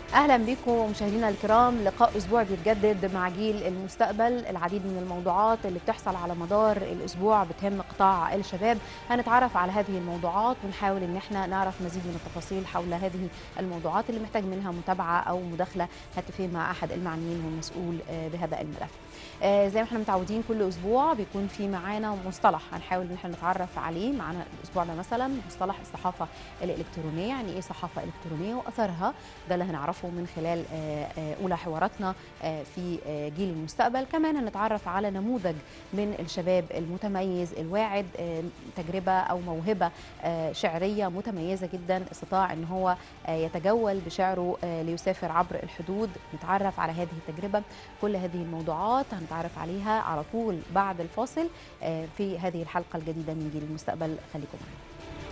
اهلا بكم مشاهدينا الكرام لقاء اسبوع بيتجدد مع جيل المستقبل العديد من الموضوعات اللي بتحصل على مدار الاسبوع بتهم قطاع الشباب هنتعرف على هذه الموضوعات ونحاول ان احنا نعرف مزيد من التفاصيل حول هذه الموضوعات اللي محتاج منها متابعه او مداخله هاتفيه مع احد المعنيين والمسؤول بهذا الملف زي ما احنا متعودين كل اسبوع بيكون في معانا مصطلح هنحاول ان احنا نتعرف عليه معانا الاسبوع ده مثلا مصطلح الصحافه الالكترونيه يعني ايه صحافه الكترونيه واثرها ده اللي هنعرفه من خلال اولى حواراتنا في جيل المستقبل كمان هنتعرف على نموذج من الشباب المتميز الواعد تجربه او موهبه شعريه متميزه جدا استطاع ان هو يتجول بشعره ليسافر عبر الحدود نتعرف على هذه التجربه كل هذه الموضوعات هنتعرف عليها على طول بعد الفاصل في هذه الحلقه الجديده من جيل المستقبل خليكم معنا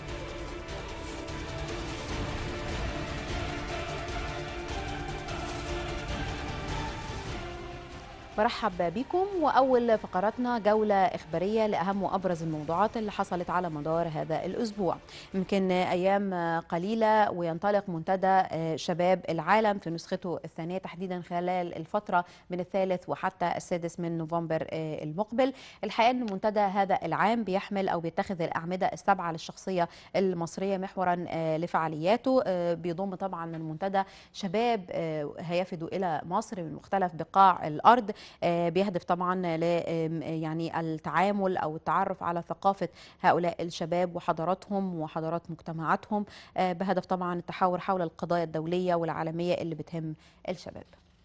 برحب بكم واول فقراتنا جوله اخباريه لاهم وابرز الموضوعات اللي حصلت على مدار هذا الاسبوع يمكن ايام قليله وينطلق منتدى شباب العالم في نسخته الثانيه تحديدا خلال الفتره من الثالث وحتى السادس من نوفمبر المقبل الحقيقه ان منتدى هذا العام بيحمل او بيتخذ الاعمده السبعه للشخصيه المصريه محورا لفعالياته بيضم طبعا المنتدى شباب هيفدوا الى مصر من مختلف بقاع الارض بيهدف طبعا ل يعني التعامل او التعرف على ثقافه هؤلاء الشباب وحضاراتهم وحضارات مجتمعاتهم بهدف طبعا التحاور حول القضايا الدوليه والعالميه اللي بتهم الشباب.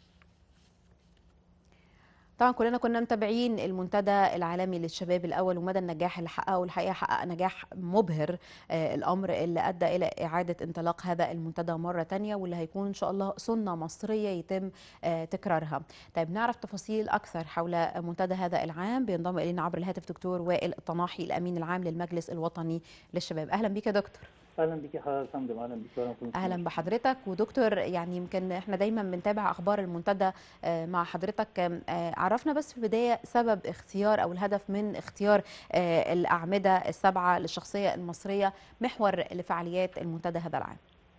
طبعا كلنا كنا متابعين المنتدى العالمي للشباب الاول ومدى النجاح اللي حققه الحقيقه حقق نجاح مبهر الامر اللي ادى الى اعاده انطلاق هذا المنتدى مره ثانيه واللي هيكون ان شاء الله سنه مصريه يتم تكرارها. طيب نعرف تفاصيل اكثر حول منتدى هذا العام بينضم الينا عبر الهاتف دكتور وائل الطناحي الامين العام للمجلس الوطني للشباب اهلا بك يا دكتور. اهلا بك يا حضرتك فندم اهلا بك اهلا بحضرتك ودكتور يعني يمكن احنا دايما بنتابع اخبار المنتدى مع حضرتك عرفنا بس في البدايه سبب اختيار او الهدف من اختيار الاعمده السبعه للشخصيه المصريه محور لفعاليات المنتدى هذا العام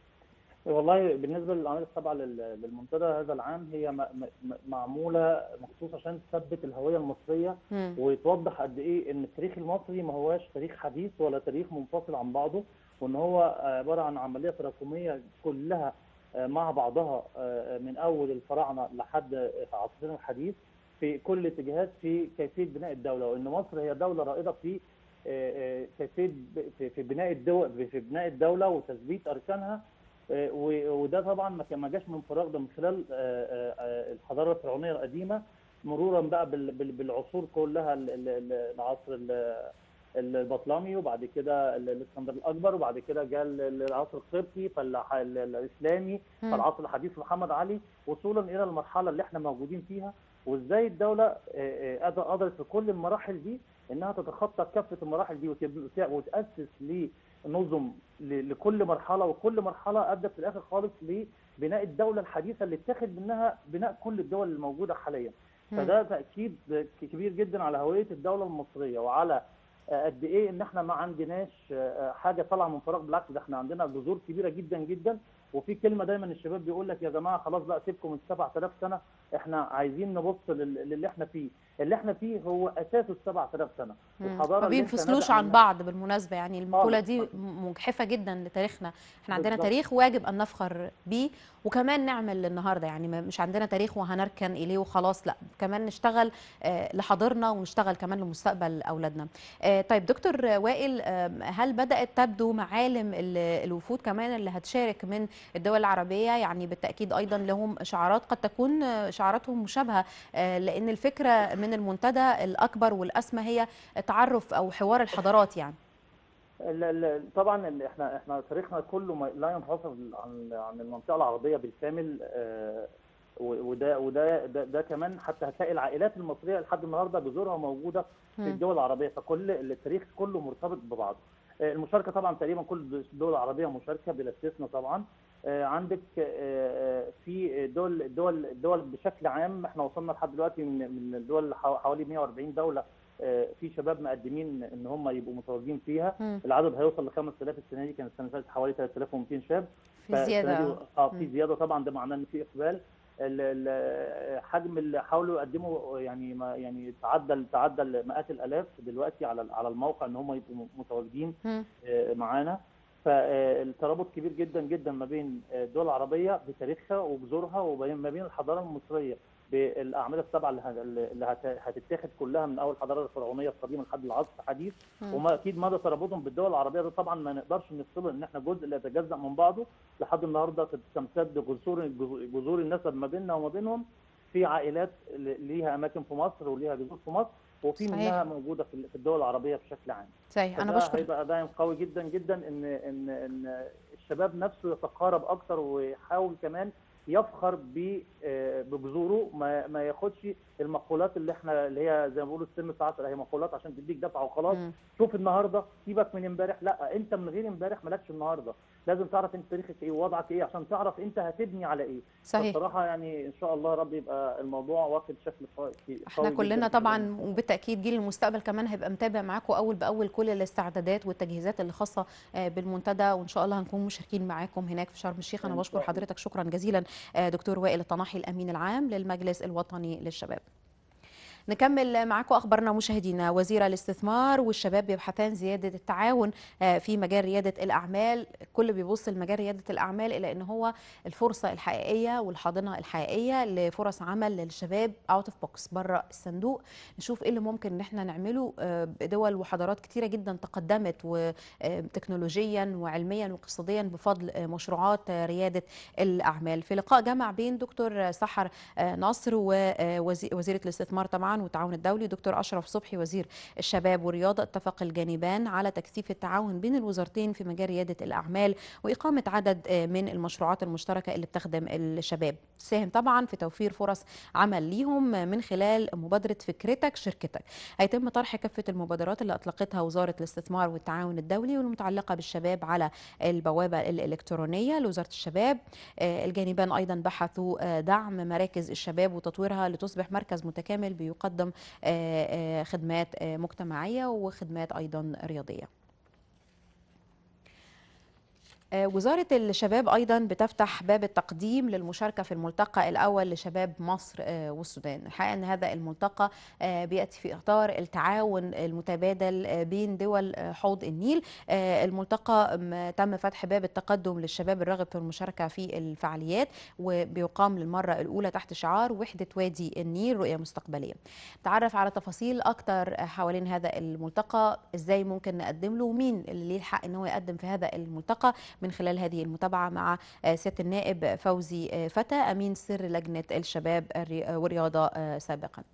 والله بالنسبه للاعمال السبعه للمنتدى هذا العام هي معموله مخصوص عشان تثبت الهويه المصريه م. وتوضح قد ايه ان التاريخ المصري ما هواش تاريخ حديث ولا تاريخ منفصل عن بعضه وان هو عباره عن عمليه تراكميه كلها مع بعضها من اول الفراعنه لحد عصرنا الحديث في كل الاتجاهات في كيفيه بناء الدوله وان مصر هي دوله رائده في كيفيه في بناء الدول في بناء الدوله وتثبيت اركانها وده طبعا ما جاش من فراغ ده من خلال الحضاره الفرعونيه القديمه مرورا بقى بالعصور كلها العصر البطلمي وبعد كده الاسكندر الاكبر وبعد كده جاء العصر القبطي فالاسلامي فالعصر الحديث محمد علي وصولا الى المرحله اللي احنا موجودين فيها وازاي الدوله قدرت في كل المراحل دي انها تتخطى كافه المراحل دي وتاسس لنظم لكل مرحله وكل مرحله ادت في الاخر خالص لبناء الدوله الحديثه اللي اتخذ منها بناء كل الدول الموجوده حاليا فده تاكيد كبير جدا على هويه الدوله المصريه وعلى قد ايه ان احنا ما عندناش حاجه طالعه من فراغ بالعكس ده احنا عندنا جذور كبيره جدا جدا وفي كلمه دايما الشباب بيقول لك يا جماعه خلاص بقى سيبكم من 7000 سنه احنا عايزين نبص للي احنا فيه اللي احنا فيه هو اساسه ال 7000 سنه الحضاره ما بينفصلوش عن بعض بالمناسبه يعني المقوله دي مجحفه جدا لتاريخنا احنا عندنا بالضبط. تاريخ واجب ان نفخر بيه وكمان نعمل النهارده يعني مش عندنا تاريخ وهنركن اليه وخلاص لا كمان نشتغل لحاضرنا ونشتغل كمان لمستقبل اولادنا طيب دكتور وائل هل بدات تبدو معالم الوفود كمان اللي هتشارك من الدول العربيه يعني بالتاكيد ايضا لهم شعارات قد تكون شعاراتهم مشابهه لان الفكره من المنتدى الاكبر والاسمى هي تعرف او حوار الحضارات يعني طبعا احنا احنا تاريخنا كله لا ينفصل عن عن المنطقه العربيه بالكامل وده وده ده, ده كمان حتى هتلاقي العائلات المصريه لحد النهارده جذورها موجوده في الدول العربيه فكل التاريخ كله مرتبط ببعضه المشاركه طبعا تقريبا كل الدول العربيه مشاركه بلا استثناء طبعا عندك في دول الدول الدول بشكل عام احنا وصلنا لحد دلوقتي من من الدول حوالي 140 دوله في شباب مقدمين ان هم يبقوا متواجدين فيها مم. العدد هيوصل ل 5000 السنه دي كان السنه اللي فاتت حوالي 3200 شاب في فالسنة زياده دي- اه في مم. زياده طبعا ده معناه ان في اقبال ال- ال- حجم اللي حاولوا يقدموا يعني ما يعني تعدى تعدى مئات الالاف دلوقتي على على الموقع ان هم يبقوا متواجدين مم. آه، معانا فالترابط كبير جدا جدا ما بين الدول العربيه بتاريخها وجذورها وبين ما بين الحضاره المصريه بالاعمال السبعه اللي هت- اللي هت- هتتاخد كلها من اول الحضاره الفرعونيه القديمه لحد العصر الحديث مم. وما اكيد مدى ترابطهم بالدول العربيه ده طبعا ما نقدرش نفصله ان احنا جزء لا يتجزا من بعضه لحد النهارده تمتد جذور جذور النسب ما بيننا وما بينهم في عائلات ل- ليها اماكن في مصر وليها جذور في مصر وفي صحيح. منها موجوده في في الدول العربيه بشكل عام صحيح انا فده بشكر هيبقى داعم قوي جدا جدا ان ان ان الشباب نفسه يتقارب اكتر ويحاول كمان يفخر ب- آه، بجذوره ما ما ياخدش المقولات اللي احنا اللي هي زي ما بيقولوا السم في عسل هي مقولات عشان تديك دفعه وخلاص مم. شوف النهارده سيبك من امبارح لا انت من غير امبارح مالكش النهارده لازم تعرف انت تاريخك ايه ووضعك ايه عشان تعرف انت هتبني على ايه صحيح بصراحه يعني ان شاء الله رب يبقى الموضوع واخد شكل قوي احنا قوي كلنا جداً طبعا وبالتاكيد جيل المستقبل كمان هيبقى متابع معاكم اول باول كل الاستعدادات والتجهيزات اللي خاصه آه، بالمنتدى وان شاء الله هنكون مشاركين معاكم هناك في شرم الشيخ انا إن بشكر شاء الله. حضرتك شكرا جزيلا آه، دكتور وائل الطناحي الامين العام للمجلس الوطني للشباب نكمل معاكم اخبارنا مشاهدينا وزير الاستثمار والشباب يبحثان زياده التعاون آه، في مجال رياده الاعمال الكل بيبص لمجال رياده الاعمال الى ان هو الفرصه الحقيقيه والحاضنه الحقيقيه لفرص عمل للشباب اوت اوف بوكس بره الصندوق نشوف ايه اللي ممكن ان احنا نعمله آه، بدول وحضارات كتيره جدا تقدمت وتكنولوجيا وعلميا واقتصاديا بفضل آه، مشروعات آه، رياده الاعمال في لقاء جمع بين دكتور سحر آه، نصر ووزيره الاستثمار طبعا والتعاون الدولي دكتور اشرف صبحي وزير الشباب والرياضه اتفق الجانبان على تكثيف التعاون بين الوزارتين في مجال رياده الاعمال واقامه عدد آه، من المشروعات المشتركه اللي بتخدم الشباب تساهم طبعا في توفير فرص عمل ليهم من خلال مبادره فكرتك شركتك هيتم طرح كافه المبادرات اللي اطلقتها وزاره الاستثمار والتعاون الدولي والمتعلقه بالشباب على البوابه الالكترونيه لوزاره الشباب آه، الجانبان ايضا بحثوا آه، دعم مراكز الشباب وتطويرها لتصبح مركز متكامل بيقدم آه، آه، خدمات آه، مجتمعيه وخدمات ايضا رياضيه آه، وزارة الشباب أيضا بتفتح باب التقديم للمشاركة في الملتقى الأول لشباب مصر آه، والسودان الحقيقة أن هذا الملتقى آه، بيأتي في إطار التعاون المتبادل آه، بين دول آه، حوض النيل آه، الملتقى م- تم فتح باب التقدم للشباب الراغب في المشاركة في الفعاليات وبيقام للمرة الأولى تحت شعار وحدة وادي النيل رؤية مستقبلية تعرف على تفاصيل أكتر حوالين هذا الملتقى إزاي ممكن نقدم له ومين اللي ليه الحق أن هو يقدم في هذا الملتقى من خلال هذه المتابعة مع آه، سيادة النائب فوزي آه، فتى أمين سر لجنة الشباب الري- والرياضة آه، سابقا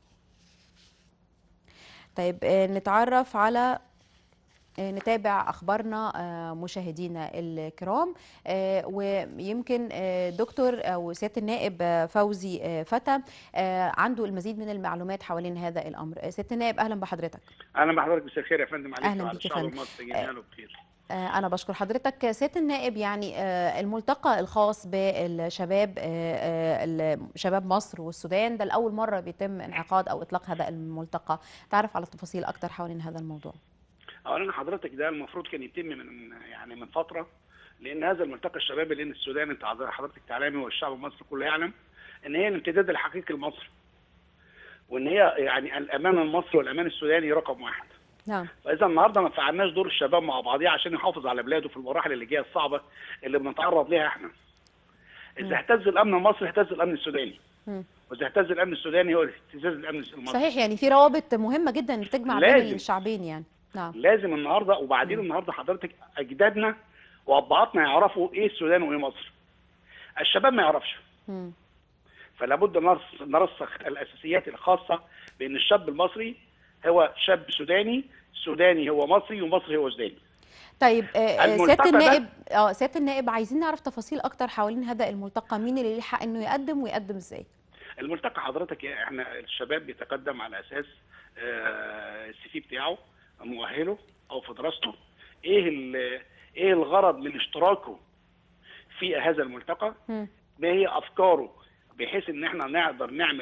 طيب آه، نتعرف على آه، نتابع اخبارنا آه، مشاهدينا الكرام آه، ويمكن آه، دكتور او سياده النائب آه، فوزي آه، فتى آه، عنده المزيد من المعلومات حوالين هذا الامر آه، سياده النائب اهلا بحضرتك اهلا بحضرتك مساء الخير يا فندم عليك أهلاً وعلى بيك يا الشعب فندم. المصري جميعا بخير آه، أنا بشكر حضرتك سيادة النائب يعني آه، الملتقى الخاص بالشباب آه، آه، ال- شباب مصر والسودان ده لأول مرة بيتم انعقاد أو إطلاق هذا الملتقى تعرف على تفاصيل أكتر حوالين هذا الموضوع اولا حضرتك ده المفروض كان يتم من يعني من فتره لان هذا الملتقى الشبابي لان السودان انت حضرتك تعلمي والشعب المصري كله يعلم ان هي الامتداد الحقيقي لمصر وان هي يعني الامان المصري والامان السوداني رقم واحد نعم فاذا النهارده ما فعلناش دور الشباب مع بعضيها عشان يحافظ على بلاده في المراحل اللي جايه الصعبه اللي بنتعرض ليها احنا مم. اذا اهتز الامن المصري اهتز الامن السوداني مم. واذا اهتز الامن السوداني هو اهتزاز الامن المصري صحيح يعني في روابط مهمة جدا بتجمع بين لازم. الشعبين يعني نعم لازم النهارده وبعدين النهارده حضرتك اجدادنا وابهاتنا يعرفوا ايه السودان وايه مصر. الشباب ما يعرفش مم. فلا بد نرس- نرسخ الاساسيات الخاصه بان الشاب المصري هو شاب سوداني، سوداني هو مصري ومصري هو سوداني. طيب آه، آه، الملتقى سيادة ده- النائب اه سيادة النائب عايزين نعرف تفاصيل أكتر حوالين هذا الملتقى مين اللي ليه حق إنه يقدم ويقدم إزاي الملتقى حضرتك احنا الشباب بيتقدم على اساس آه، السي في بتاعه مؤهله او في دراسته ايه ال- ايه الغرض من اشتراكه في هذا الملتقى مم. ما هي افكاره بحيث ان احنا نقدر نعمل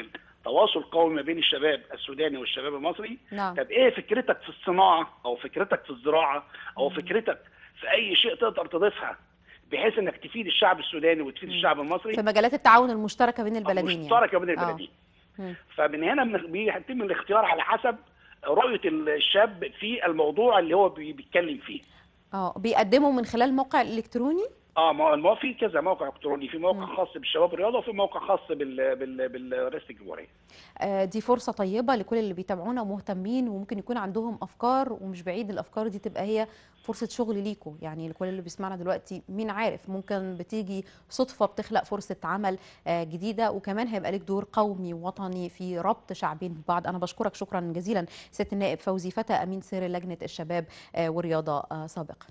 تواصل قوي ما بين الشباب السوداني والشباب المصري نعم طب ايه فكرتك في الصناعه او فكرتك في الزراعه او فكرتك في اي شيء تقدر تضيفها بحيث انك تفيد الشعب السوداني وتفيد مم. الشعب المصري في مجالات التعاون المشتركه بين البلدين يعني مشتركه بين آه. البلدين مم. فمن هنا من- بيتم الاختيار على حسب رؤيه الشاب في الموضوع اللي هو بي- بيتكلم فيه اه بيقدموا من خلال موقع الكتروني اه ما ما هو في كذا موقع الكتروني في موقع مم. خاص بالشباب الرياضه وفي موقع خاص بال بال بالرئاسه الجمهوريه آه، دي فرصة طيبة لكل اللي بيتابعونا ومهتمين وممكن يكون عندهم أفكار ومش بعيد الأفكار دي تبقى هي فرصة شغل ليكوا يعني لكل اللي بيسمعنا دلوقتي مين عارف ممكن بتيجي صدفة بتخلق فرصة عمل آه، جديدة وكمان هيبقى لك دور قومي ووطني في ربط شعبين ببعض أنا بشكرك شكرا جزيلا سيادة النائب فوزي فتى أمين سر لجنة الشباب آه، والرياضة آه، سابقا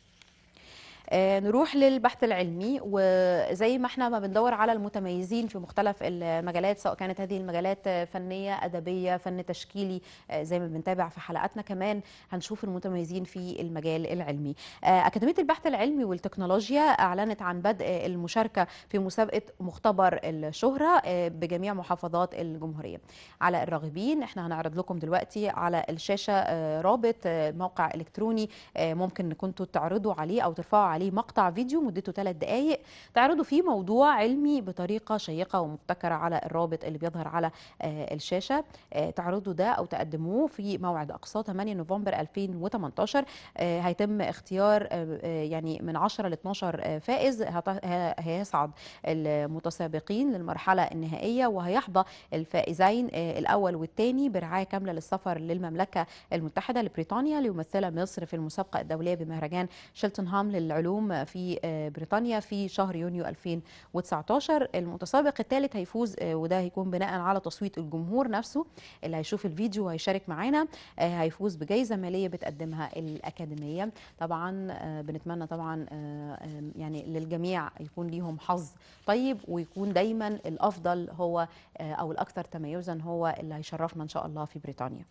آه، نروح للبحث العلمي وزي ما احنا ما بندور على المتميزين في مختلف المجالات سواء كانت هذه المجالات آه، فنية أدبية فن تشكيلي آه، زي ما بنتابع في حلقاتنا كمان هنشوف المتميزين في المجال العلمي آه، أكاديمية البحث العلمي والتكنولوجيا أعلنت عن بدء المشاركة في مسابقة مختبر الشهرة آه، بجميع محافظات الجمهورية على الراغبين احنا هنعرض لكم دلوقتي على الشاشة آه، رابط آه، موقع إلكتروني آه، ممكن ان كنتوا تعرضوا عليه او ترفعوا عليه مقطع فيديو مدته ثلاث دقائق تعرضوا فيه موضوع علمي بطريقه شيقه ومبتكره على الرابط اللي بيظهر على آه، الشاشه آه، تعرضوا ده او تقدموه في موعد اقصى 8 نوفمبر 2018 آه، هيتم اختيار آه، آه، يعني من 10 ل 12 آه، فائز هت- ه- هيصعد المتسابقين للمرحله النهائيه وهيحظى الفائزين آه، الاول والثاني برعايه كامله للسفر للمملكه المتحده لبريطانيا ليمثل مصر في المسابقه الدوليه بمهرجان شيلتنهام للعلوم في آه، بريطانيا في شهر يونيو 2019 المتسابق الثالث هيفوز آه، وده هيكون بناء على تصويت الجمهور نفسه اللي هيشوف الفيديو وهيشارك معانا آه، هيفوز بجائزه ماليه بتقدمها الاكاديميه طبعا آه، بنتمنى طبعا آه، آه، يعني للجميع يكون ليهم حظ طيب ويكون دايما الافضل هو آه، او الاكثر تميزا هو اللي هيشرفنا ان شاء الله في بريطانيا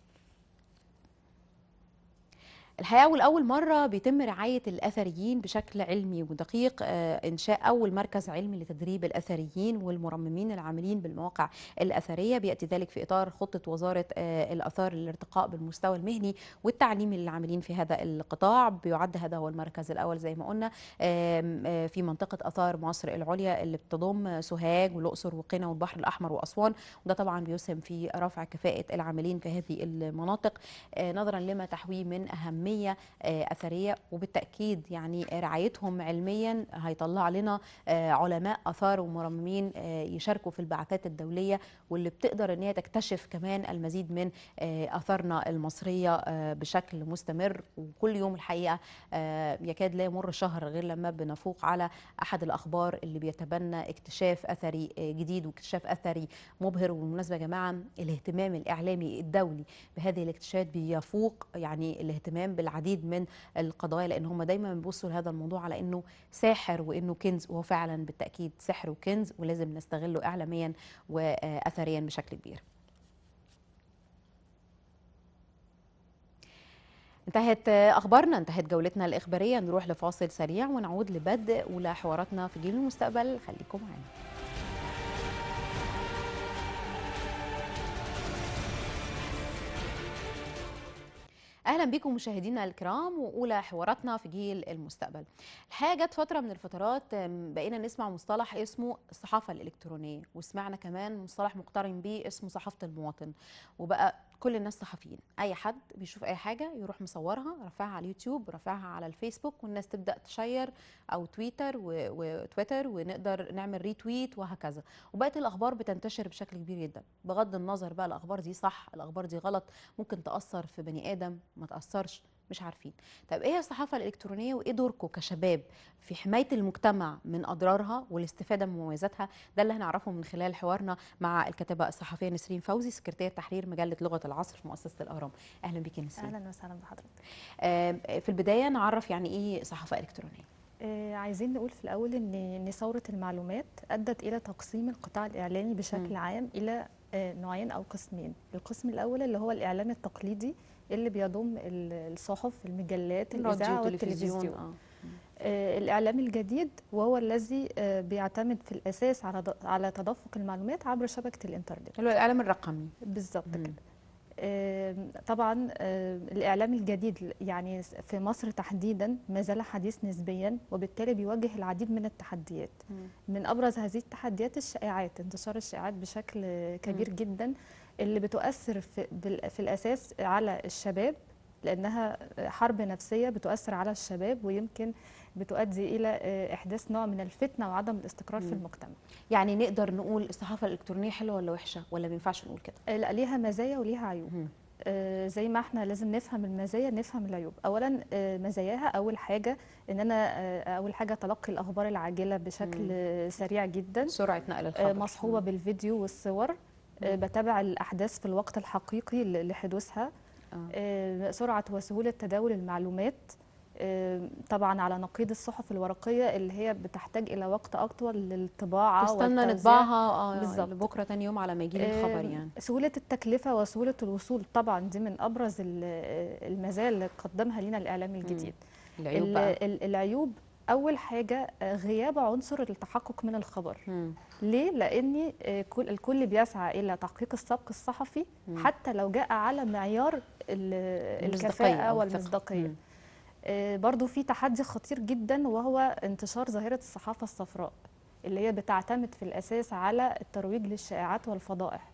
الحقيقه ولاول مره بيتم رعايه الاثريين بشكل علمي ودقيق آه، انشاء اول مركز علمي لتدريب الاثريين والمرممين العاملين بالمواقع الاثريه بياتي ذلك في اطار خطه وزاره آه، الاثار للارتقاء بالمستوى المهني والتعليمي للعاملين في هذا القطاع بيعد هذا هو المركز الاول زي ما قلنا آم، آه، في منطقه اثار مصر العليا اللي بتضم سوهاج والاقصر وقنا والبحر الاحمر واسوان وده طبعا بيسهم في رفع كفاءه العاملين في هذه المناطق آه، نظرا لما تحويه من اهميه آه، اثريه وبالتاكيد يعني رعايتهم علميا هيطلع لنا آه، علماء اثار ومرممين آه، يشاركوا في البعثات الدوليه واللي بتقدر ان هي تكتشف كمان المزيد من آه، اثارنا المصريه آه، بشكل مستمر وكل يوم الحقيقه آه، يكاد لا يمر شهر غير لما بنفوق على احد الاخبار اللي بيتبنى اكتشاف اثري آه، جديد واكتشاف اثري مبهر وبالمناسبه يا جماعه الاهتمام الاعلامي الدولي بهذه الاكتشافات بيفوق يعني الاهتمام بالعديد من القضايا لان هم دايما بيبصوا لهذا الموضوع على انه ساحر وانه كنز وهو فعلا بالتاكيد سحر وكنز ولازم نستغله اعلاميا واثريا بشكل كبير. انتهت اخبارنا انتهت جولتنا الاخباريه نروح لفاصل سريع ونعود لبدء اولى حواراتنا في جيل المستقبل خليكم معانا اهلا بكم مشاهدينا الكرام واولى حواراتنا في جيل المستقبل الحقيقه جت فتره من الفترات أم، بقينا نسمع مصطلح اسمه الصحافه الالكترونيه وسمعنا كمان مصطلح مقترن بيه اسمه صحافه المواطن وبقى كل الناس صحفيين اي حد بيشوف اي حاجه يروح مصورها رافعها على اليوتيوب رافعها على الفيسبوك والناس تبدا تشير او تويتر و- وتويتر ونقدر نعمل ريتويت وهكذا وبقت الاخبار بتنتشر بشكل كبير جدا بغض النظر بقى الاخبار دي صح الاخبار دي غلط ممكن تاثر في بني ادم ما تاثرش مش عارفين طب ايه هي الصحافه الالكترونيه وايه دوركم كشباب في حمايه المجتمع من اضرارها والاستفاده من مميزاتها ده اللي هنعرفه من خلال حوارنا مع الكاتبه الصحفيه نسرين فوزي سكرتير تحرير مجله لغه العصر في مؤسسه الاهرام اهلا بيكي نسرين اهلا وسهلا بحضرتك آم، في البدايه نعرف يعني ايه صحافه الكترونيه آه عايزين نقول في الاول ان ان ثوره المعلومات ادت الى تقسيم القطاع الاعلامي بشكل مم. عام الى آه نوعين او قسمين القسم الاول اللي هو الاعلام التقليدي اللي بيضم ال- الصحف المجلات الاذاعه والتلفزيون اه آه، الإعلام الجديد وهو الذي آه، بيعتمد في الأساس على ض- على تدفق المعلومات عبر شبكة الإنترنت اللي هو الاعلام الرقمي بالظبط مم. كده آم، طبعا آه، الإعلام الجديد يعني في مصر تحديدا ما زال حديث نسبيا وبالتالي بيواجه العديد من التحديات من ابرز هذه التحديات الشائعات انتشار الشائعات بشكل كبير مم. جدا اللي بتؤثر في, بال- في الاساس على الشباب لانها حرب نفسيه بتؤثر على الشباب ويمكن بتؤدي الى آه، احداث نوع من الفتنه وعدم الاستقرار في مم. المجتمع يعني نقدر نقول الصحافه الالكترونيه حلوه ولا وحشه ولا ما ينفعش نقول كده آه، لا ليها مزايا وليها عيوب مم. آه، زي ما احنا لازم نفهم المزايا نفهم العيوب اولا آه، مزاياها اول حاجه ان انا آه، اول حاجه تلقي الاخبار العاجله بشكل آه، سريع جدا سرعه نقل آه، الخبر مصحوبه بالفيديو والصور آه، مم. بتابع الاحداث في الوقت الحقيقي ل- لحدوثها آه. آه، سرعه وسهوله تداول المعلومات آه، طبعا على نقيض الصحف الورقيه اللي هي بتحتاج الى وقت اطول للطباعه تستنى والتوزيع. نطبعها اه بالظبط. بكره تاني يوم على ما يجي لي الخبر آم، يعني سهولة التكلفة وسهولة الوصول طبعا دي من أبرز ال- المزايا اللي قدمها لنا الإعلام الجديد العيوب ال- بقى ال- العيوب أول حاجة آه، غياب عنصر التحقق من الخبر مم. ليه؟ لأن آه، كل الكل بيسعى إلى تحقيق السبق الصحفي مم. حتى لو جاء على معيار ال- المصداقية الكفاءة أو الثقة. والمصداقية مم. آه، برضو في تحدي خطير جدا وهو انتشار ظاهرة الصحافة الصفراء اللي هي بتعتمد في الأساس على الترويج للشائعات والفضائح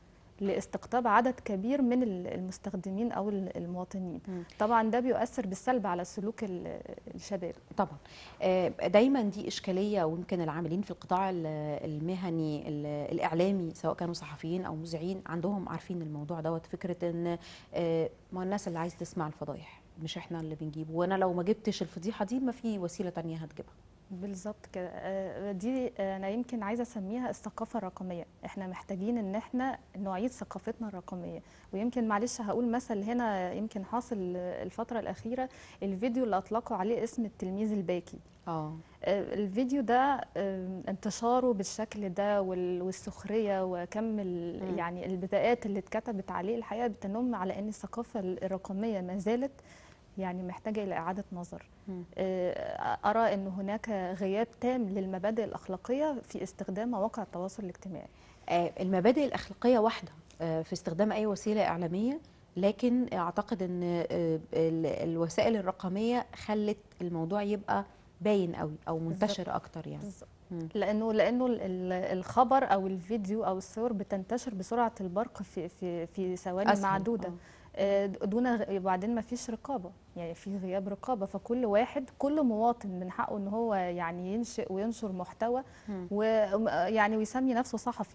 لاستقطاب عدد كبير من ال- المستخدمين أو ال- المواطنين مم. طبعا ده بيؤثر بالسلب على سلوك ال- الشباب طبعا آه، دايما دي اشكاليه ويمكن العاملين في القطاع ال- المهني ال- الاعلامي سواء كانوا صحفيين او مذيعين عندهم عارفين الموضوع دوت فكره ان آه، ما الناس اللي عايز تسمع الفضايح مش احنا اللي بنجيبه وانا لو ما جبتش الفضيحه دي ما في وسيله تانية هتجيبها بالظبط كده آه، دي آه، انا يمكن عايزه اسميها الثقافه الرقميه احنا محتاجين ان احنا نعيد ثقافتنا الرقميه ويمكن معلش هقول مثل هنا يمكن حاصل الفتره الاخيره الفيديو اللي اطلقوا عليه اسم التلميذ الباكي اه آه، الفيديو ده آه، انتشاره بالشكل ده وال- والسخريه وكم ال- مم. يعني البدايات اللي اتكتبت عليه الحقيقه بتنم على ان الثقافه الرقميه ما زالت يعني محتاجه الى اعاده نظر مم. آه، ارى ان هناك غياب تام للمبادئ الاخلاقيه في استخدام مواقع التواصل الاجتماعي آه، المبادئ الأخلاقية واحدة آه، في استخدام أي وسيلة إعلامية لكن أعتقد أن آه، ال- الوسائل الرقمية خلت الموضوع يبقى باين قوي أو منتشر أكتر يعني بالظبط مم. لانه لانه ال- ال- الخبر او الفيديو او الصور بتنتشر بسرعه البرق في في في ثواني أسهل، معدوده آه. آه، دون غ- وبعدين ما فيش رقابه يعني في غياب رقابه فكل واحد كل مواطن من حقه ان هو يعني ينشئ وينشر محتوى مم. ويعني ويسمي نفسه صحفي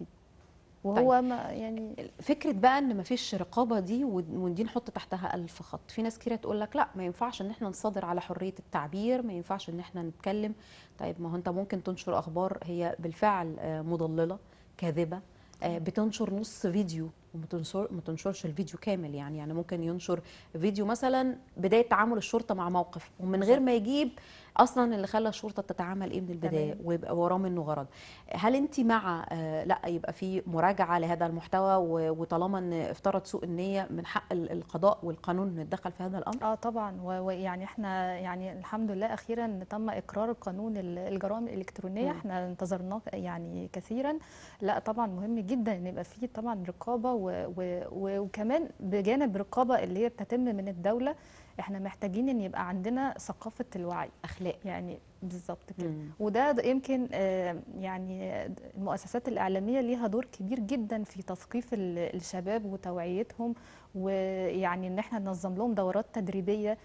وهو ما يعني فكرة بقى ان مفيش رقابة دي ود- ودي نحط تحتها ألف خط في ناس كتير تقول لك لا ما ينفعش ان احنا نصادر على حرية التعبير ما ينفعش ان احنا نتكلم طيب ما هو انت ممكن تنشر اخبار هي بالفعل آه، مضللة كاذبة آه، بتنشر نص فيديو وما تنشر ما تنشرش الفيديو كامل يعني يعني ممكن ينشر فيديو مثلا بداية تعامل الشرطة مع موقف ومن غير ما يجيب اصلا اللي خلى الشرطه تتعامل ايه من البدايه تمام. ويبقى وراه منه غرض هل انت مع آه، لا يبقى في مراجعه لهذا المحتوى و- وطالما ان افترض سوء النيه من حق ال- القضاء والقانون انه يتدخل في هذا الامر اه طبعا و- ويعني احنا يعني الحمد لله اخيرا تم اقرار قانون ال- الجرائم الالكترونيه مم. احنا انتظرناه يعني كثيرا لا طبعا مهم جدا ان يبقى فيه طبعا رقابه و و و وكمان بجانب رقابه اللي هي بتتم من الدوله احنا محتاجين ان يبقى عندنا ثقافه الوعي اخلاق يعني بالظبط كده مم. وده د- يمكن آه، يعني المؤسسات الإعلامية ليها دور كبير جدا في تثقيف ال- الشباب وتوعيتهم ويعني إن احنا ننظم لهم دورات تدريبية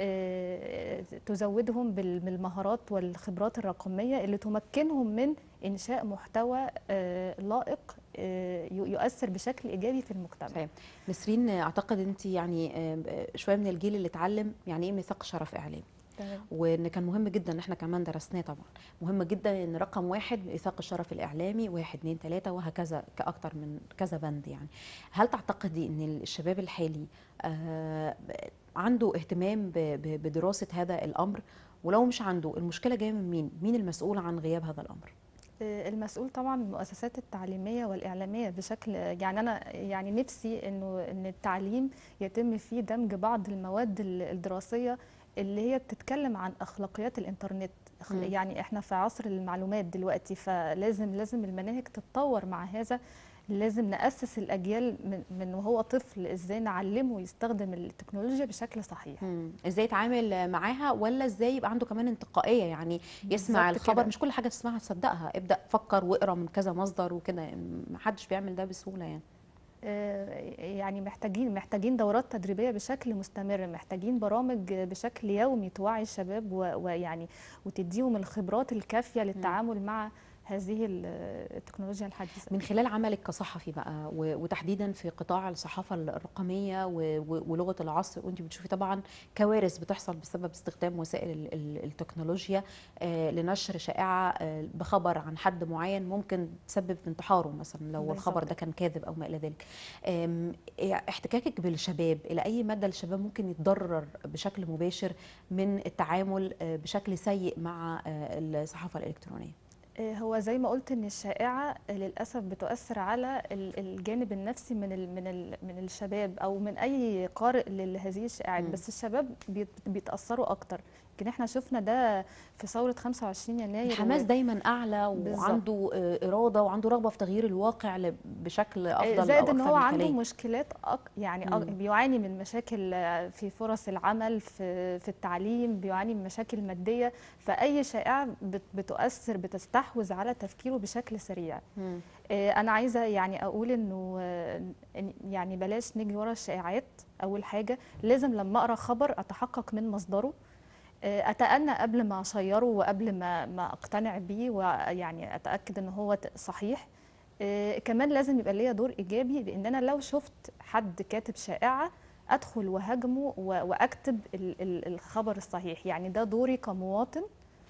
آه، تزودهم بال- بالمهارات والخبرات الرقمية اللي تمكنهم من إنشاء محتوى آه، لائق آه، ي- يؤثر بشكل إيجابي في المجتمع صحيح نسرين اعتقد انت يعني آه، شويه من الجيل اللي اتعلم يعني ايه ميثاق شرف اعلامي تمام وان كان مهم جدا ان احنا كمان درسناه طبعا مهم جدا ان رقم واحد ميثاق الشرف الاعلامي واحد اتنين تلاته وهكذا كاكتر من كذا بند يعني هل تعتقدي ان الشباب الحالي آه عنده اهتمام ب- ب- بدراسه هذا الامر ولو مش عنده المشكله جايه من مين مين المسؤول عن غياب هذا الامر آه، المسؤول طبعا المؤسسات التعليميه والاعلاميه بشكل يعني انا يعني نفسي انه ان التعليم يتم فيه دمج بعض المواد ال- الدراسيه اللي هي بتتكلم عن اخلاقيات الانترنت أخ- مم. يعني احنا في عصر المعلومات دلوقتي فلازم لازم المناهج تتطور مع هذا لازم نأسس الأجيال من, من وهو طفل ازاي نعلمه يستخدم التكنولوجيا بشكل صحيح مم. ازاي يتعامل معاها ولا ازاي يبقى عنده كمان انتقائيه يعني يسمع بالظبط الخبر كده. مش كل حاجه تسمعها تصدقها ابدا فكر واقرا من كذا مصدر وكده ما حدش بيعمل ده بسهوله يعني آه، يعني محتاجين محتاجين دورات تدريبيه بشكل مستمر محتاجين برامج بشكل يومي توعي الشباب و- ويعني وتديهم الخبرات الكافيه للتعامل مع هذه ال- التكنولوجيا الحديثه من خلال عملك كصحفي بقى و- وتحديدا في قطاع الصحافه الرقميه و- و- ولغه العصر وانت بتشوفي طبعا كوارث بتحصل بسبب استخدام وسائل ال- ال- التكنولوجيا آه، لنشر شائعه آه، بخبر عن حد معين ممكن تسبب في انتحاره مثلا لو بالظبط الخبر ده كان كاذب او ما الى ذلك آم، إيه احتكاكك بالشباب الى اي مدى الشباب ممكن يتضرر بشكل مباشر من التعامل آه، بشكل سيء مع آه، الصحافه الالكترونيه آه، هو زي ما قلت ان الشائعه للاسف بتؤثر على ال- الجانب النفسي من ال من ال من الشباب او من اي قارئ لهذه الشائعات مم. بس الشباب بيت- بيتاثروا اكتر يمكن احنا شفنا ده في ثوره 25 يناير الحماس و- دايما اعلى بالظبط. وعنده آه، اراده وعنده رغبه في تغيير الواقع ل- بشكل افضل زائد او ان اكثر هو عنده مثالية. مشكلات أك يعني أك- مم. بيعاني من مشاكل آه، في فرص العمل في في التعليم بيعاني من مشاكل ماديه فاي شائعه بت- بتؤثر بتستحوذ على تفكيره بشكل سريع مم. آه، انا عايزه يعني اقول انه آه، إن- يعني بلاش نجري ورا الشائعات اول حاجه لازم لما اقرا خبر اتحقق من مصدره آه، اتأنى قبل ما اشيره وقبل ما ما اقتنع بيه ويعني اتاكد ان هو ت- صحيح آه، كمان لازم يبقى ليا دور ايجابي بان انا لو شفت حد كاتب شائعه ادخل وهاجمه و- واكتب ال- ال- الخبر الصحيح يعني ده دوري كمواطن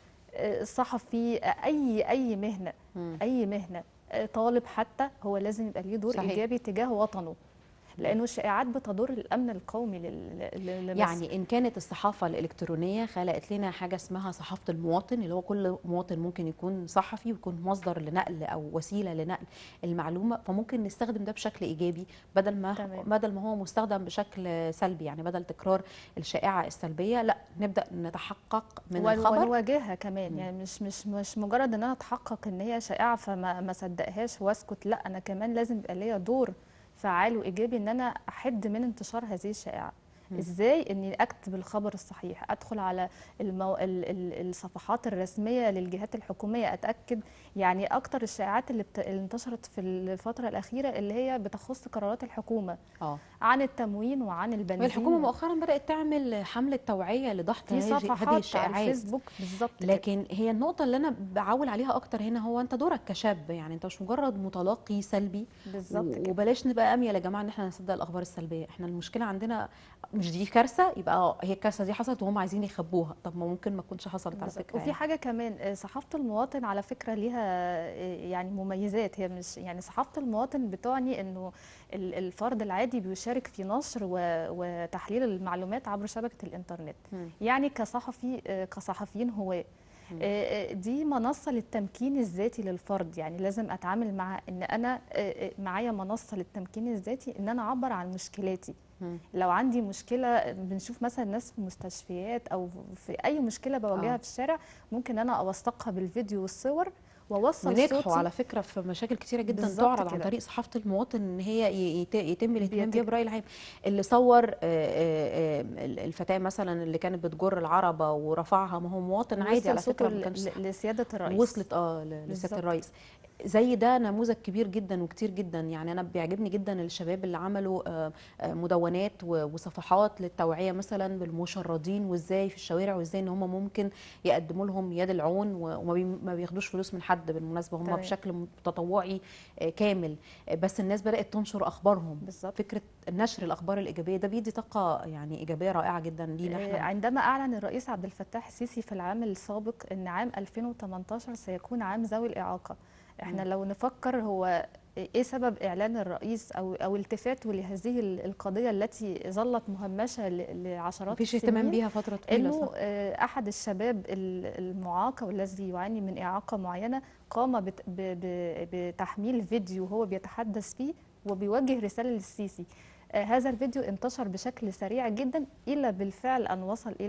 آه، صحفي آه، اي اي مهنه مم. اي مهنه آه، طالب حتى هو لازم يبقى ليه دور صحيح. ايجابي تجاه وطنه لانه الشائعات بتضر الامن القومي لل- ل- لمصر يعني ان كانت الصحافه الالكترونيه خلقت لنا حاجه اسمها صحافه المواطن اللي هو كل مواطن ممكن يكون صحفي ويكون مصدر لنقل او وسيله لنقل المعلومه فممكن نستخدم ده بشكل ايجابي بدل ما تمام. بدل ما هو مستخدم بشكل سلبي يعني بدل تكرار الشائعه السلبيه لا نبدا نتحقق من ون- الخبر ونواجهها كمان مم. يعني مش مش مش مجرد ان انا اتحقق ان هي شائعه فما ما صدقهاش واسكت لا انا كمان لازم يبقى ليا دور فعال وايجابي ان انا احد من انتشار هذه الشائعه مم. ازاي اني اكتب الخبر الصحيح ادخل على المو... ال... ال... الصفحات الرسميه للجهات الحكوميه اتاكد يعني اكتر الشائعات اللي, بت... اللي انتشرت في الفتره الاخيره اللي هي بتخص قرارات الحكومه اه عن التموين وعن البنزين الحكومه مؤخرا بدات تعمل حمله توعيه لضغط في هذه هذه صفحات على الشائعات الفيسبوك بالظبط كده. لكن هي النقطة اللي أنا بعول عليها أكتر هنا هو أنت دورك كشاب يعني أنت مش مجرد متلقي سلبي بالظبط و- كده وبلاش نبقى أمية يا جماعة إن إحنا نصدق الأخبار السلبية إحنا المشكلة عندنا مش دي كارثة يبقى آه هي الكارثة دي حصلت وهم عايزين يخبوها طب ما ممكن ما تكونش حصلت على بالظبط. فكرة وفي يعني. حاجه كمان آه، صحافه المواطن على فكره ليها آه، يعني مميزات هي مش يعني صحافه المواطن بتعني انه ال- الفرد العادي بيشارك في نشر و- وتحليل المعلومات عبر شبكه الانترنت مم. يعني كصحفي آه، كصحفيين هواه مم. آه، آه، دي منصة للتمكين الذاتي للفرد يعني لازم أتعامل مع إن أنا آه، آه، معايا منصة للتمكين الذاتي إن أنا أعبر عن مشكلاتي مم. لو عندي مشكلة بنشوف مثلا ناس في مستشفيات أو في أي مشكلة بواجهها آه. في الشارع ممكن أنا أوثقها بالفيديو والصور وأوصل ونجحوا صوتي على فكره في مشاكل كتيره جدا بالظبط تعرض عن كده. طريق صحافه المواطن ان هي ي- يت- يتم الاهتمام بيت- بيها براي العام اللي صور آه، آه، آه، الفتاه مثلا اللي كانت بتجر العربه ورفعها ما هو مواطن عادي وصل على صوته فكره ما ل- كانش ل- لسيادة الرئيس وصلت اه ل- لسياده بالظبط. الرئيس زي ده نموذج كبير جدا وكتير جدا يعني انا بيعجبني جدا الشباب اللي عملوا آه، آه، مدونات و- وصفحات للتوعيه مثلا بالمشردين وازاي في الشوارع وازاي ان هم ممكن يقدموا لهم يد العون و- وما بي- ما بياخدوش فلوس من حد بالمناسبه هم تمام. بشكل تطوعي آه، كامل آه، بس الناس بدات تنشر اخبارهم بالظبط فكره نشر الاخبار الايجابيه ده بيدي طاقه يعني ايجابيه رائعه جدا لينا آه، احنا عندما أعلن الرئيس عبد الفتاح السيسي في العام السابق أن عام 2018 سيكون عام ذوي الإعاقة احنا مم. لو نفكر هو ايه سبب اعلان الرئيس او او التفاته لهذه ال- القضيه التي ظلت مهمشه ل- لعشرات مفيش السنين اهتمام بيها فتره طويله انه صح؟ آه، احد الشباب ال- المعاق والذي يعاني من اعاقه معينه قام بت- ب- ب- بتحميل فيديو وهو بيتحدث فيه وبيوجه رساله للسيسي آه، هذا الفيديو انتشر بشكل سريع جدا الى بالفعل ان وصل الى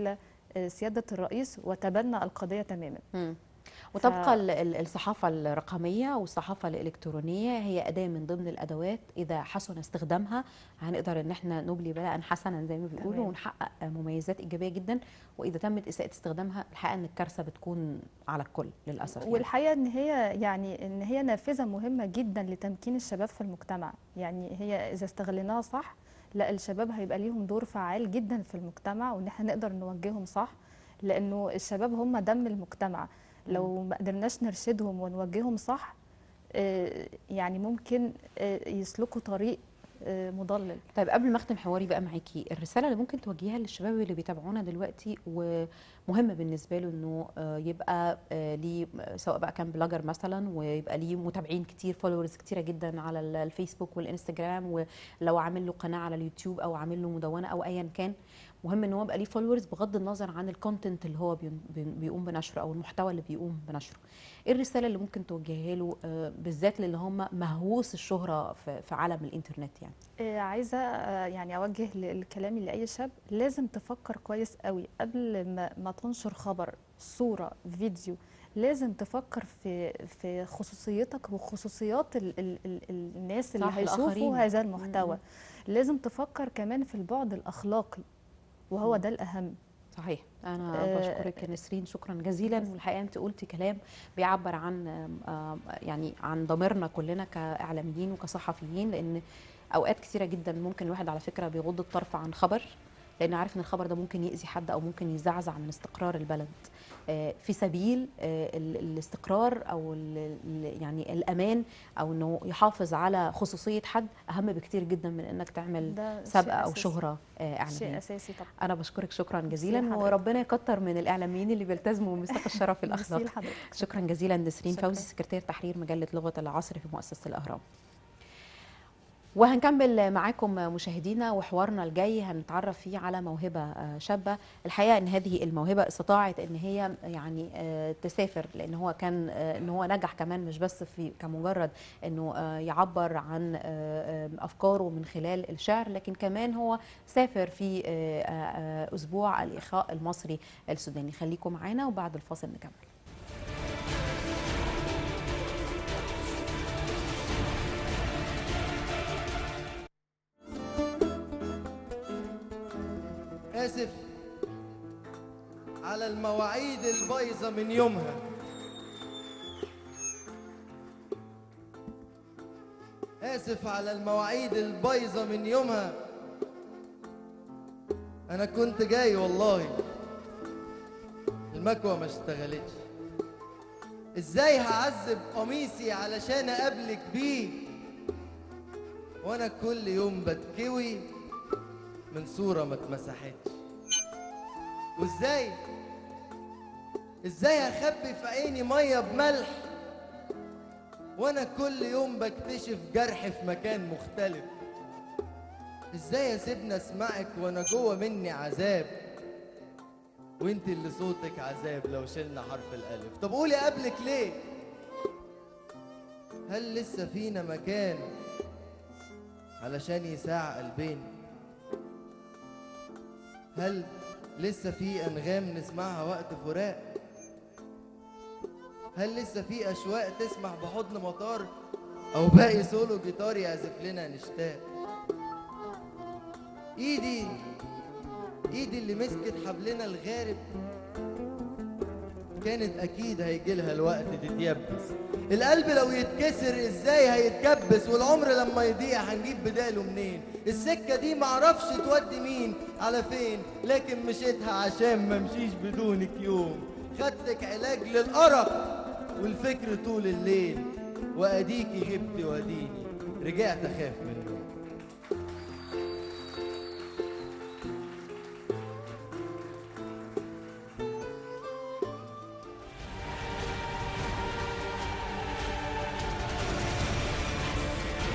آه، سياده الرئيس وتبنى القضيه تماما مم. وتبقى ال- ال- الصحافة الرقمية والصحافة الإلكترونية هي أداة من ضمن الأدوات إذا حسن استخدامها هنقدر إن احنا نبلي بلاء حسنا زي ما بيقولوا تمام. ونحقق مميزات إيجابية جدا وإذا تمت إساءة استخدامها الحقيقة إن الكارثة بتكون على الكل للأسف يعني. والحقيقه ان هي يعني ان هي نافذه مهمه جدا لتمكين الشباب في المجتمع يعني هي اذا استغليناها صح لا الشباب هيبقى ليهم دور فعال جدا في المجتمع وان احنا نقدر نوجههم صح لانه الشباب هم دم المجتمع لو ما قدرناش نرشدهم ونوجههم صح آه، يعني ممكن آه، يسلكوا طريق آه، مضلل طيب قبل ما اختم حواري بقى معاكي الرساله اللي ممكن توجهيها للشباب اللي بيتابعونا دلوقتي ومهم بالنسبه له انه آه، يبقى آه، ليه سواء بقى كان بلوجر مثلا ويبقى ليه متابعين كتير فولورز كتيره جدا على ال- الفيسبوك والانستجرام ولو عامل له قناه على اليوتيوب او عامل له مدونه او ايا كان مهم ان هو يبقى ليه فولورز بغض النظر عن الكونتنت اللي هو بين- بين- بيقوم بنشره او المحتوى اللي بيقوم بنشره ايه الرساله اللي ممكن توجهها له آه، بالذات للي هم مهووس الشهره في في عالم الانترنت يعني آه، عايزه آه، يعني اوجه ل- الكلام لاي شاب لازم تفكر كويس قوي قبل ما, ما تنشر خبر صوره فيديو لازم تفكر في في خصوصيتك وخصوصيات ال ال ال الناس اللي صح، الآخرين. هيشوفوا هذا المحتوى مم. لازم تفكر كمان في البعد الاخلاقي وهو مم. ده الاهم صحيح انا آه، بشكرك يا نسرين شكرا جزيلا والحقيقه انت قلتي كلام بيعبر عن آم، آم، يعني عن ضميرنا كلنا كاعلاميين وكصحفيين لان اوقات كثيره جدا ممكن الواحد على فكره بيغض الطرف عن خبر لان عارف ان الخبر ده ممكن يأذي حد او ممكن يزعزع من استقرار البلد آه، في سبيل آه، ال- الاستقرار او ال- ال- يعني الامان او انه يحافظ على خصوصيه حد اهم بكتير جدا من انك تعمل ده شيء سابقه او أساسي. شهره آه، اعلاميه شيء اساسي طبعا انا بشكرك شكرا ميرسي جزيلا لحضرتك. وربنا يكتر من الاعلاميين اللي بيلتزموا بميثاق الشرف ميرسي الاخلاق لحضرتك شكرا جزيلا نسرين شكراً. فوزي سكرتير تحرير مجله لغه العصر في مؤسسه الاهرام وهنكمل معاكم مشاهدينا وحوارنا الجاي هنتعرف فيه على موهبه آه، شابه الحقيقه ان هذه الموهبه استطاعت ان هي يعني آه، تسافر لان هو كان آه، ان هو نجح كمان مش بس في كمجرد انه آه، يعبر عن آه، آه، افكاره من خلال الشعر لكن كمان هو سافر في آه، آه، آه، اسبوع الاخاء المصري السوداني خليكم معانا وبعد الفاصل نكمل آسف على المواعيد البايظة من يومها آسف على المواعيد البايظة من يومها أنا كنت جاي والله المكوة ما اشتغلتش ازاي هعذب قميصي علشان اقابلك بيه وانا كل يوم بتكوي من صورة ما اتمسحتش وازاي ازاي هخبي في عيني مية بملح وانا كل يوم بكتشف جرح في مكان مختلف ازاي اسيبني اسمعك وانا جوه مني عذاب وانت اللي صوتك عذاب لو شلنا حرف الالف طب قولي قبلك ليه هل لسه فينا مكان علشان يساع قلبين هل لسه في انغام نسمعها وقت فراق هل لسه في اشواق تسمح بحضن مطار او باقي سولو جيتار يعزف لنا نشتاق ايدي ايدي اللي مسكت حبلنا الغارب كانت اكيد هيجيلها الوقت تتيبس القلب لو يتكسر ازاي هيتكبس والعمر لما يضيع هنجيب بداله منين السكة دي معرفش تودي مين على فين لكن مشيتها عشان ما مشيش بدونك يوم خدتك علاج للأرق والفكر طول الليل واديكي غبت واديني رجعت اخاف منه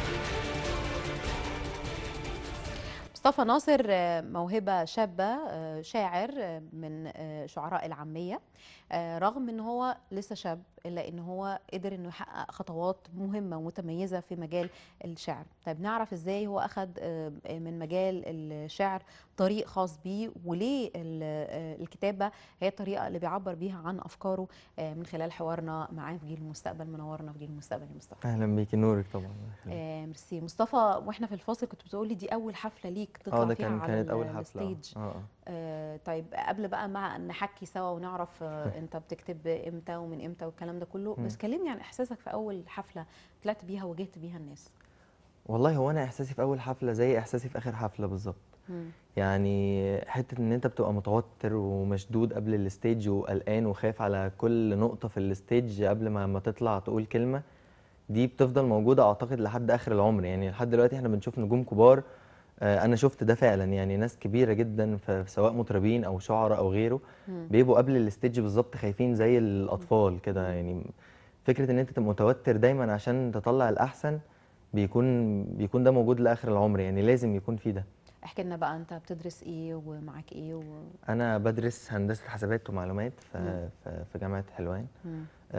مصطفى ناصر آه، موهبة شابة آه، آه، شاعر آه، من آه، شعراء العاميه آه، رغم ان هو لسه شاب الا ان هو قدر انه يحقق خطوات مهمه ومتميزه في مجال الشعر طيب نعرف ازاي هو اخذ آه، من مجال الشعر طريق خاص بيه وليه ال- آه، الكتابه هي الطريقه اللي بيعبر بيها عن افكاره آه، من خلال حوارنا معاه في جيل المستقبل منورنا في جيل المستقبل يا مصطفى اهلا بيكي نورك طبعا آه ميرسي مصطفى واحنا في الفصل كنت بتقولي دي اول حفله ليك تطلع اه ده فيها كان على كانت اول ال- حفله آه. الستيج اه اه آه طيب قبل بقى ما نحكي سوا ونعرف آه انت بتكتب امتى ومن امتى والكلام ده كله مم. بس كلمني عن احساسك في اول حفله طلعت بيها واجهت بيها الناس والله هو انا احساسي في اول حفله زي احساسي في اخر حفله بالظبط مم. يعني حته ان انت بتبقى متوتر ومشدود قبل الستيج وقلقان وخايف على كل نقطه في الستيج قبل ما ما تطلع تقول كلمه دي بتفضل موجوده اعتقد لحد اخر العمر يعني لحد دلوقتي احنا بنشوف نجوم كبار آه، انا شفت ده فعلا يعني ناس كبيره جدا ف- سواء مطربين او شعراء او غيره مم. بيبقوا قبل الستيج بالظبط خايفين زي الاطفال كده يعني فكره ان انت تبقى متوتر دايما عشان تطلع الاحسن بيكون بيكون ده موجود لاخر العمر يعني لازم يكون في ده احكي لنا بقى انت بتدرس ايه ومعاك ايه و... انا بدرس هندسه حسابات ومعلومات مم. في في- في جامعه حلوان مم.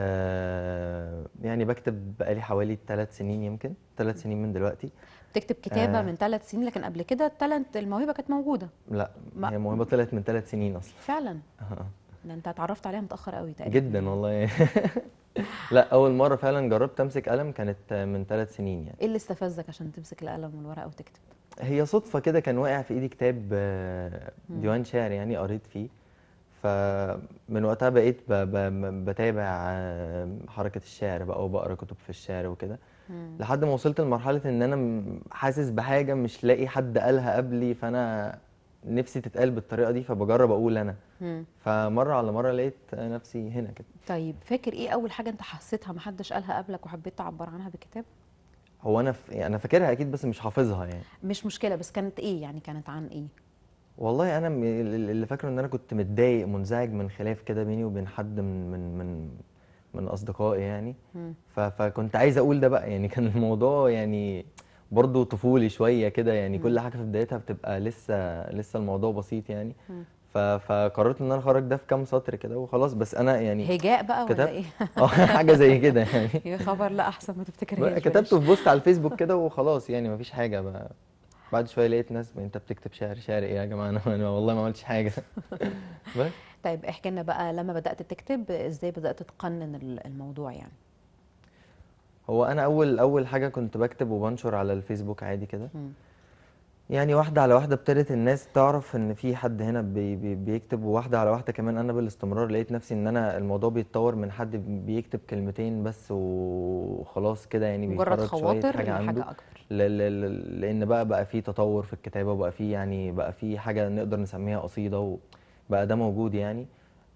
آه يعني بكتب بقالي حوالي ثلاث سنين يمكن ثلاث سنين من دلوقتي بتكتب كتابه آه. من ثلاث سنين لكن قبل كده التالنت الموهبه كانت موجوده لا ما- هي موهبه طلعت من ثلاث سنين اصلا فعلا آه. ده انت اتعرفت عليها متاخر قوي تقريبا جدا والله لا اول مره فعلا جربت امسك قلم كانت من ثلاث سنين يعني ايه اللي استفزك عشان تمسك القلم والورقه وتكتب هي صدفة كده كان واقع في ايدي كتاب آه، مم. ديوان شعر يعني قريت فيه فمن وقتها بقيت ب- ب- بتابع آه، حركة الشعر بقى وبقرا كتب في الشعر وكده مم. لحد ما وصلت لمرحلة ان انا م- حاسس بحاجة مش لاقي حد قالها قبلي فانا نفسي تتقال بالطريقة دي فبجرب اقول انا مم. فمرة على مرة لقيت نفسي هنا كده طيب فاكر ايه اول حاجه انت حسيتها محدش قالها قبلك وحبيت تعبر عنها بالكتاب هو انا ف... يعني انا فاكرها اكيد بس مش حافظها يعني مش مشكله بس كانت ايه يعني كانت عن ايه والله انا م- ال- اللي فاكره ان انا كنت متضايق منزعج من خلاف كده بيني وبين حد من من من من اصدقائي يعني مم. ف- فكنت عايز اقول ده بقى يعني كان الموضوع يعني برضه طفولي شويه كده يعني مم. كل حاجه في بدايتها بتبقى لسه لسه الموضوع بسيط يعني مم. ف- فقررت ان انا اخرج ده في كام سطر كده وخلاص بس انا يعني هجاء بقى ولا كتبت ايه اه حاجه زي كده يعني يا خبر لا احسن ما تفتكرهاش كتبته في بوست على الفيسبوك كده وخلاص يعني مفيش حاجه بقى بعد شويه لقيت ناس انت بتكتب شعر شعر ايه يا جماعه انا أنا والله ما عملتش حاجه بس طيب احكي لنا بقى لما بدات تكتب ازاي بدات تقنن ال- الموضوع يعني هو انا اول اول حاجه كنت بكتب وبنشر على الفيسبوك عادي كده مم. يعني واحده على واحده ابتدت الناس تعرف ان في حد هنا بي بي بيكتب وواحده على واحده كمان انا بالاستمرار لقيت نفسي ان انا الموضوع بيتطور من حد بيكتب كلمتين بس وخلاص كده يعني مجرد بيخرج شويه خواطر حاجه عنده لحاجه اكبر ل- ل- ل- لان بقى بقى في تطور في الكتابه وبقى في يعني بقى في حاجه نقدر نسميها قصيده وبقى ده موجود يعني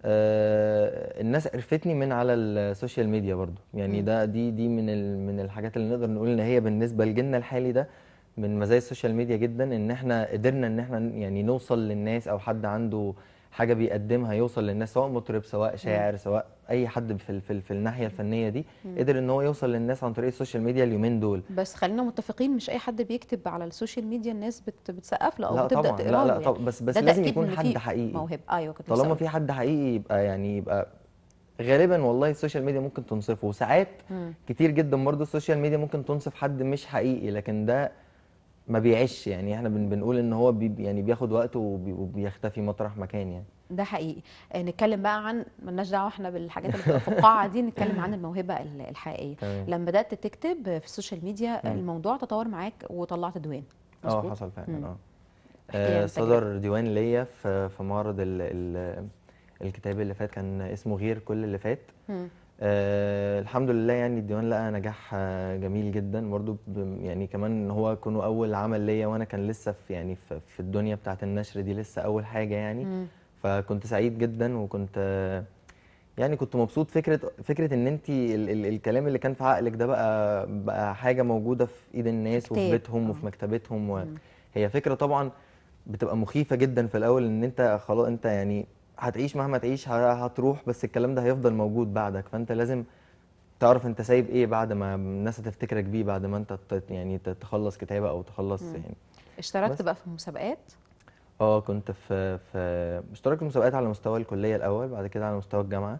آه الناس عرفتني من على السوشيال ميديا برضو يعني مم. ده دي دي من ال- من الحاجات اللي نقدر نقول ان هي بالنسبه لجيلنا الحالي ده من مزايا السوشيال ميديا جدا ان احنا قدرنا ان احنا يعني نوصل للناس او حد عنده حاجه بيقدمها يوصل للناس سواء مطرب سواء شاعر سواء اي حد في ال- في, ال- في الناحيه الفنيه دي مم. قدر ان هو يوصل للناس عن طريق السوشيال ميديا اليومين دول بس خلينا متفقين مش اي حد بيكتب على السوشيال ميديا الناس بت بتسقف له او لا بتبدا طبعا تقرا لا له لا يعني. طبعا بس بس ده لازم تأكيد يكون إن حد في حقيقي موهبه ايوه كنت لسه طالما أقول. في حد حقيقي يبقى يعني يبقى غالبا والله السوشيال ميديا ممكن تنصفه وساعات مم. كتير جدا برضه السوشيال ميديا ممكن تنصف حد مش حقيقي لكن ده ما بيعيش يعني احنا بن بنقول ان هو بي يعني بياخد وقته وبي وبيختفي مطرح مكان يعني ده حقيقي آه، نتكلم بقى عن ملناش دعوه احنا بالحاجات اللي بتبقى في القاعه دي نتكلم عن الموهبه ال- الحقيقيه تمام لما بدات تكتب في السوشيال ميديا مم. الموضوع تطور معاك وطلعت ديوان اه مظبوط؟ حصل فعلا مم. اه احكي لي عن آه، التجربة. صدر ديوان ليا في في معرض ال ال الكتاب اللي فات كان اسمه غير كل اللي فات مم. آه الحمد لله يعني الديوان لقى نجاح آه جميل جدا برضو ب- يعني كمان ان هو كونه اول عمل ليا وانا كان لسه في يعني في, في الدنيا بتاعه النشر دي لسه اول حاجه يعني مم. فكنت سعيد جدا وكنت آه يعني كنت مبسوط فكره فكره ان انت ال ال الكلام اللي كان في عقلك ده بقى بقى حاجه موجوده في ايد الناس كتاب، وفي بيتهم آه. وفي مكتبتهم و... مم. هي فكره طبعا بتبقى مخيفه جدا في الاول ان انت خلاص انت يعني هتعيش مهما تعيش ه- هتروح بس الكلام ده هيفضل موجود بعدك فانت لازم تعرف انت سايب ايه بعد ما الناس هتفتكرك بيه بعد ما انت ت- يعني ت- تخلص كتابه او تخلص مم. يعني اشتركت بس. بقى في مسابقات اه كنت في في اشتركت في مسابقات على مستوى الكليه الاول بعد كده على مستوى الجامعه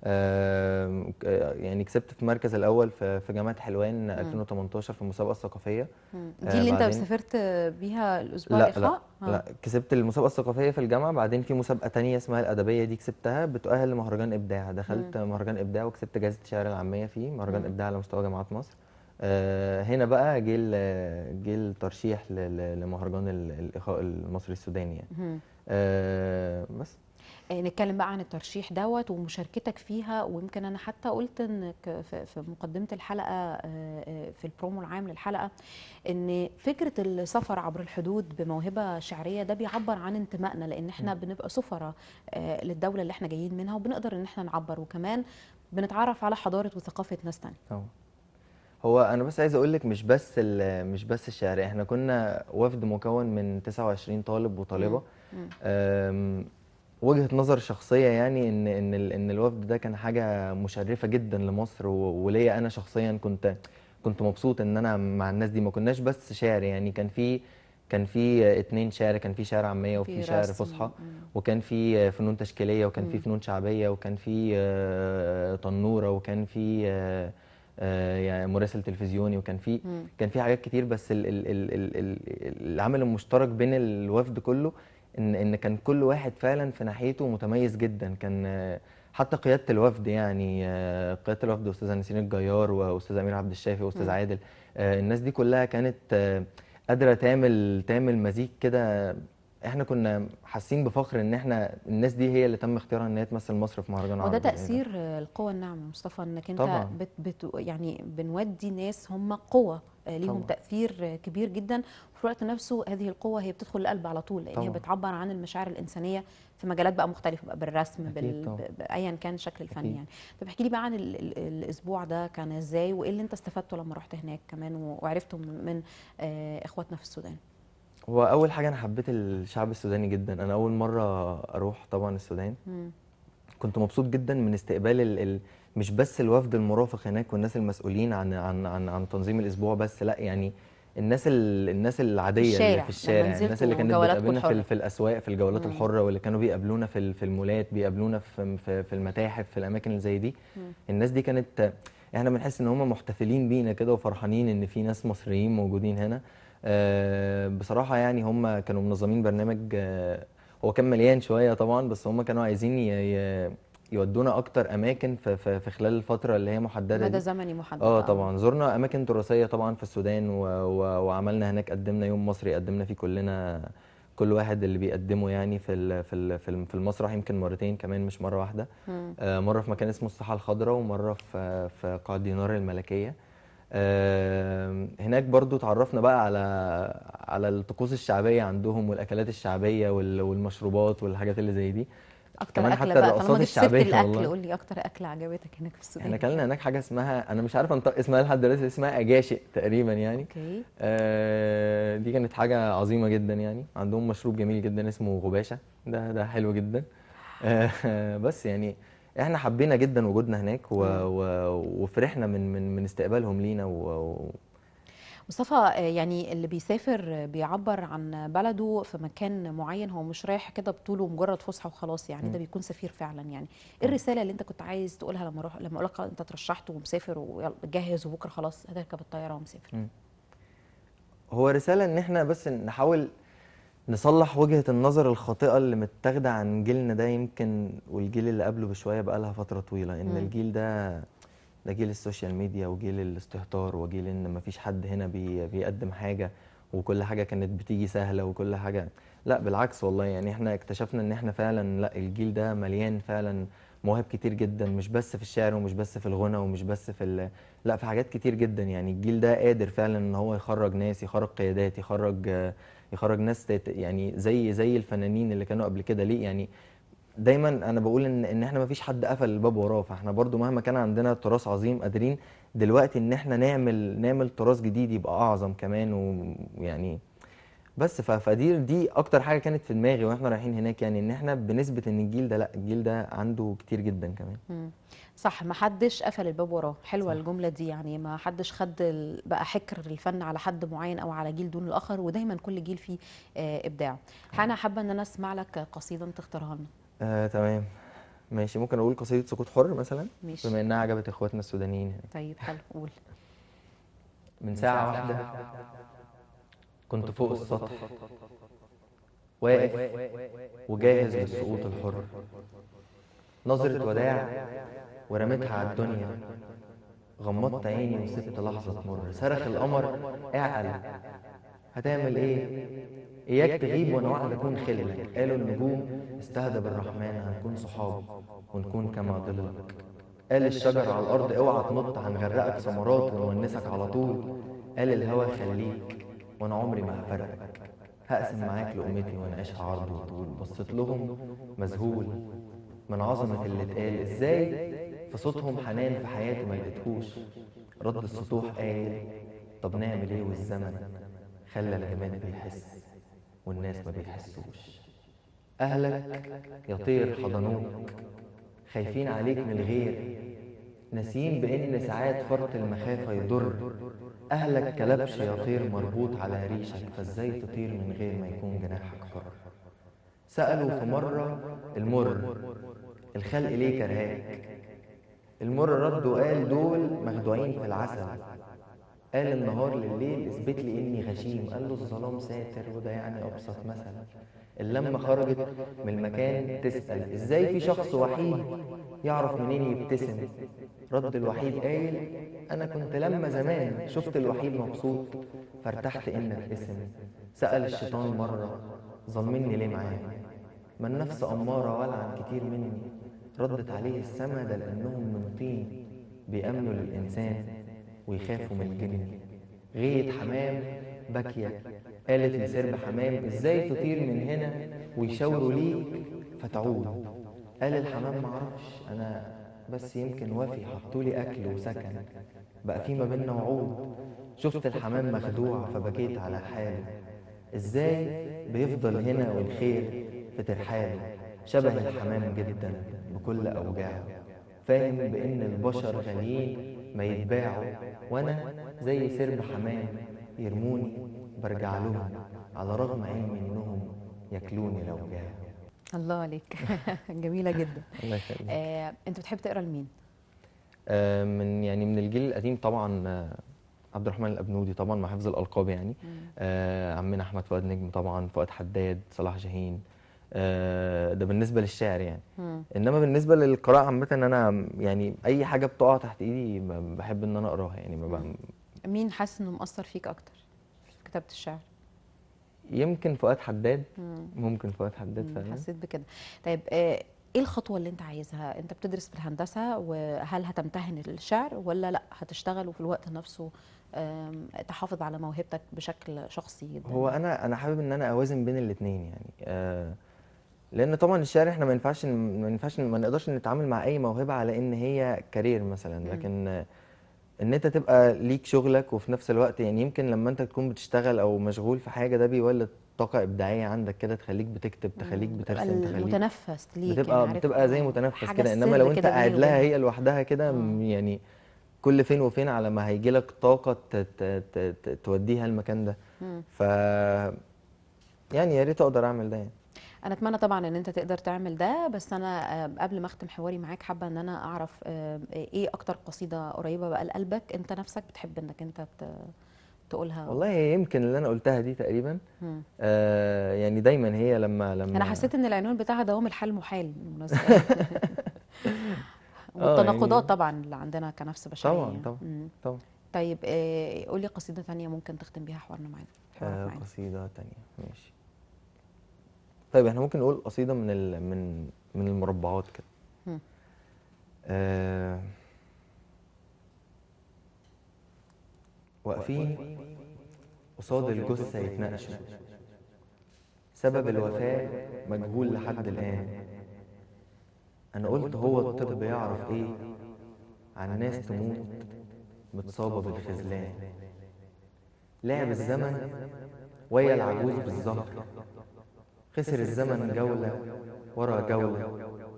آم، ك- يعني كسبت في المركز الاول في في جامعه حلوان 2018 في المسابقه الثقافيه مم. آه، دي اللي انت بعدين- سافرت بيها الاسبوع لا الاخاء لا لا كسبت المسابقه الثقافيه في الجامعه بعدين في مسابقه تانية اسمها الادبيه دي كسبتها بتؤهل لمهرجان ابداع دخلت مهرجان ابداع وكسبت جائزه الشعر العاميه فيه مهرجان مم. ابداع على مستوى جامعات مصر آه هنا بقى جه ال- جه الترشيح ل- ل- لمهرجان ال- الاخاء المصري السوداني يعني مم. آه بس آه، نتكلم بقى عن الترشيح دوت ومشاركتك فيها ويمكن انا حتى قلت انك في في مقدمه الحلقه آه، آه، في البرومو العام للحلقه ان فكره السفر عبر الحدود بموهبه شعريه ده بيعبر عن انتمائنا لان احنا بنبقى سفراء آه، للدوله اللي احنا جايين منها وبنقدر ان احنا نعبر وكمان بنتعرف على حضاره وثقافه ناس تانية طبعا هو انا بس عايز اقول لك مش بس ال- مش بس الشعر احنا كنا وفد مكون من 29 طالب وطالبه مم. أم، وجهة نظر شخصية يعني ان ان ال- ان الوفد ده كان حاجة مشرفة جدا لمصر و- وليا انا شخصيا كنت كنت مبسوط ان انا مع الناس دي ما كناش بس شعر يعني كان في كان في اتنين شعر كان في شعر عامية وفي شعر رسم. فصحى مم. وكان في فنون تشكيلية وكان في مم. فنون شعبية وكان في آه، تنورة وكان في آه، آه، يعني مراسل تلفزيوني وكان في مم. كان في حاجات كتير بس ال ال ال ال ال العامل المشترك بين الوفد كله ان ان كان كل واحد فعلا في ناحيته متميز جدا كان آه، حتى قيادة الوفد يعني آه، قيادة الوفد أستاذة نسرين الجيار وأستاذ أمير عبد الشافي وأستاذ مم. عادل آه، الناس دي كلها كانت آه، قادرة تعمل تعمل مزيج كده احنا كنا حاسين بفخر ان احنا الناس دي هي اللي تم اختيارها ان هي تمثل مصر في مهرجان وده عربي زي ده. تأثير آه، القوى الناعمة يا مصطفى انك انت طبعاً. بت بت يعني بنودي ناس هم قوة آه، ليهم طبعاً. تأثير آه، كبير جدا وفي الوقت نفسه هذه القوة هي بتدخل القلب على طول لأن هي طبعاً. بتعبر عن المشاعر الإنسانية في مجالات بقى مختلفة بقى بالرسم أكيد بال... طبعاً. ب- بأيا كان شكل الفن أكيد. يعني طب احكي لي بقى عن ال... ال... الأسبوع ده كان ازاي وإيه اللي انت استفدته لما رحت هناك كمان و- وعرفته من, من آه، إخواتنا في السودان هو اول حاجه انا حبيت الشعب السوداني جدا انا اول مره اروح طبعا السودان مم. كنت مبسوط جدا من استقبال ال ال مش بس الوفد المرافق هناك والناس المسؤولين عن عن عن, عن تنظيم الاسبوع بس لا يعني الناس ال الناس العاديه اللي الشارع، في الشارع لما الناس اللي نزلتوا كانت جولاتكم بتقابلنا في, الحرة. ال- في الاسواق في الجولات مم. الحره واللي كانوا بيقابلونا في ال- في المولات بيقابلونا في في, في المتاحف في الاماكن اللي زي دي مم. الناس دي كانت احنا بنحس ان هم محتفلين بينا كده وفرحانين ان في ناس مصريين موجودين هنا آه، بصراحة يعني هم كانوا منظمين برنامج آه، هو كان مليان شوية طبعا بس هم كانوا عايزين ي- ي- يودونا اكتر اماكن في, في, في خلال الفترة اللي هي محددة مدى دي زمني محدد اه طبعا زرنا اماكن تراثيه طبعا في السودان و... و... وعملنا هناك قدمنا يوم مصري قدمنا فيه كلنا كل واحد اللي بيقدمه يعني في ال... في ال... في الم- في المسرح يمكن مرتين كمان مش مره واحده مم. آه مره في مكان اسمه الساحه الخضراء ومره في في قاعه دينار الملكيه آه هناك برضو اتعرفنا بقى على على الطقوس الشعبيه عندهم والاكلات الشعبيه وال... والمشروبات والحاجات اللي زي دي اكتر كمان اكله حتى بقى الرقصات طالما جبت سيره الشعبية الاكل والله. قول لي اكتر اكله عجبتك هناك في السودان احنا اكلنا هناك حاجه اسمها انا مش عارف انطق اسمها لحد دلوقتي اسمها اجاشئ تقريبا يعني اوكي آه، دي كانت حاجة عظيمة جدا يعني عندهم مشروب جميل جدا اسمه غباشة ده ده حلو جدا آه، بس يعني احنا حبينا جدا وجودنا هناك و و وفرحنا من من من استقبالهم لينا و و- مصطفى آه، يعني اللي بيسافر آه، بيعبر عن بلده في مكان معين هو مش رايح كده بطوله مجرد فسحه وخلاص يعني ده بيكون سفير فعلا يعني ايه الرساله اللي انت كنت عايز تقولها لما اروح لما اقول لك انت اترشحت ومسافر ويلا جهز وبكره خلاص هتركب الطياره ومسافر هو رسالة ان احنا بس نحاول نصلح وجهة النظر الخاطئة اللي متاخدة عن جيلنا ده يمكن والجيل اللي قبله بشوية بقالها فترة طويلة ان مم. الجيل ده ده جيل السوشيال ميديا وجيل الاستهتار وجيل ان مفيش حد هنا بي بيقدم حاجة وكل حاجة كانت بتيجي سهلة وكل حاجة لا بالعكس والله يعني احنا اكتشفنا ان احنا فعلا لا الجيل ده مليان فعلا مواهب كتير جدا مش بس في الشعر ومش بس في الغنى ومش بس في ال... لا في حاجات كتير جدا يعني الجيل ده قادر فعلا ان هو يخرج ناس يخرج قيادات يخرج آه، يخرج ناس تت- يعني زي زي الفنانين اللي كانوا قبل كده ليه يعني دايما انا بقول ان ان احنا ما فيش حد قفل الباب وراه فاحنا برضو مهما كان عندنا تراث عظيم قادرين دلوقتي ان احنا نعمل نعمل تراث جديد يبقى اعظم كمان ويعني بس ف- فدي دي اكتر حاجه كانت في دماغي واحنا رايحين هناك يعني ان احنا بنثبت ان الجيل ده لا الجيل ده عنده كتير جدا كمان مم. صح ما حدش قفل الباب وراه حلوه الجمله دي يعني ما حدش خد ال- بقى حكر الفن على حد معين او على جيل دون الاخر ودايما كل جيل فيه آه، ابداع انا حابه ان انا اسمع لك قصيده انت تختارها لنا آه تمام ماشي ممكن اقول قصيده سقوط حر مثلا ماشي بما انها عجبت اخواتنا السودانيين هنا طيب حلو قول من ساعة واحدة كنت فوق السطح واقف وجاهز للسقوط الحر نظرة وداع ورميتها على الدنيا غمضت عيني وسبت لحظة تمر صرخ القمر اعقل هتعمل ايه؟ اياك تغيب وانا واحد اكون خلك قالوا النجوم استهدى بالرحمن هنكون صحاب ونكون كما ظلك قال الشجر على الارض اوعى تنط هنغرقك ثمرات ونونسك على طول قال الهوى خليك وانا عمري ما هفرقك هقسم معاك لقمتي وانا عيشها عرض وطول بصيت لهم مذهول من عظمة اللي اتقال ازاي في صوتهم حنان في حياتي ما لقيتهوش رد السطوح قايل طب نعمل ايه والزمن خلى الجماد بيحس والناس ما بيحسوش اهلك يا طير حضنوك خايفين عليك من الغير ناسيين بان ساعات فرط المخافه يضر اهلك كلبش يا طير مربوط على ريشك فازاي تطير من غير ما يكون جناحك حر سالوا في مره المر الخلق ليه كرهاك المر رد وقال دول مخدوعين في العسل قال النهار لليل اثبت لي اني غشيم قال له الظلام ساتر وده يعني ابسط مثل اللمة خرجت من المكان تسأل ازاي في شخص وحيد يعرف منين يبتسم رد الوحيد قايل انا كنت لما زمان شفت الوحيد مبسوط فارتحت انك اسم سأل الشيطان مرة ظلمني ليه معاه ما النفس أمارة ولعن كتير مني ردت عليه السما ده لأنهم من طين بيأمنوا للإنسان ويخافوا من الجن غية حمام باكية قالت لسرب حمام ازاي تطير من هنا ويشاوروا ليك فتعود قال الحمام معرفش انا بس يمكن وافي حطولي اكل وسكن بقى في ما بينا وعود شفت الحمام مخدوع فبكيت على حاله ازاي بيفضل هنا والخير في ترحاله شبه الحمام جدا بكل اوجاعه فاهم بان البشر غاليين ما يتباعوا وانا زي سرب حمام يرموني برجع لهم على رغم علمي انهم ياكلوني لو جاعوا الله عليك جميله جدا الله يخليك آه، انت بتحب تقرا لمين آه، من يعني من الجيل القديم طبعا آه، عبد الرحمن الابنودي طبعا مع حفظ الالقاب يعني آه، عمنا احمد فؤاد نجم طبعا فؤاد حداد صلاح جاهين آه، ده بالنسبه للشعر يعني مم. انما بالنسبه للقراءه عامه انا يعني اي حاجه بتقع تحت ايدي ب- بحب ان انا اقراها يعني ما ب- مين حاسس انه مأثر فيك اكتر في كتابه الشعر يمكن فؤاد حداد مم. ممكن فؤاد حداد مم، فعلا حسيت بكده طيب آه، ايه الخطوه اللي انت عايزها انت بتدرس في الهندسه وهل هتمتهن الشعر ولا لا هتشتغل وفي الوقت نفسه آم، تحافظ على موهبتك بشكل شخصي جدا هو انا انا حابب ان انا اوازن بين الاثنين يعني آه لان طبعا الشعر احنا ما ينفعش ما ينفعش ما نقدرش نتعامل مع اي موهبه على ان هي كارير مثلا لكن آه، ان انت تبقى ليك شغلك وفي نفس الوقت يعني يمكن لما انت تكون بتشتغل او مشغول في حاجه ده بيولد طاقه ابداعيه عندك كده تخليك بتكتب تخليك بترسم تخليك متنفس ليك بتبقى يعني عارف، بتبقى زي آه، متنفس حاجة كده انما سر لو انت كده قاعد بيني لها وبينها. هي لوحدها كده م- يعني كل فين وفين على ما هيجي لك طاقه ت- ت- ت- ت- توديها المكان ده مم. ف يعني يا ريت اقدر اعمل ده يعني انا اتمنى طبعا ان انت تقدر تعمل ده بس انا آه، قبل ما اختم حواري معاك حابه ان انا اعرف آه، ايه اكتر قصيده قريبه بقى لقلبك انت نفسك بتحب انك انت ت- تقولها والله هي يمكن اللي انا قلتها دي تقريبا مم. آه يعني دايما هي لما لما انا حسيت ان العنوان بتاعها دوام الحال محال بالمناسبه آه، والتناقضات يعني- طبعا اللي عندنا كنفس بشريه طبعا طبعا مم. طبعا طيب آه، قولي قصيده ثانيه ممكن تختم بيها حوارنا معانا حوارك آه معانا. قصيده تانية ماشي طيب احنا ممكن نقول قصيده من ال من من المربعات كده مم. آه واقفين قصاد الجثة يتناقشوا سبب الوفاة مجهول لحد الآن أنا قلت هو الطب يعرف إيه عن ناس تموت متصابة بالخذلان لعب الزمن ويا العجوز بالظهر خسر الزمن جولة ورا جولة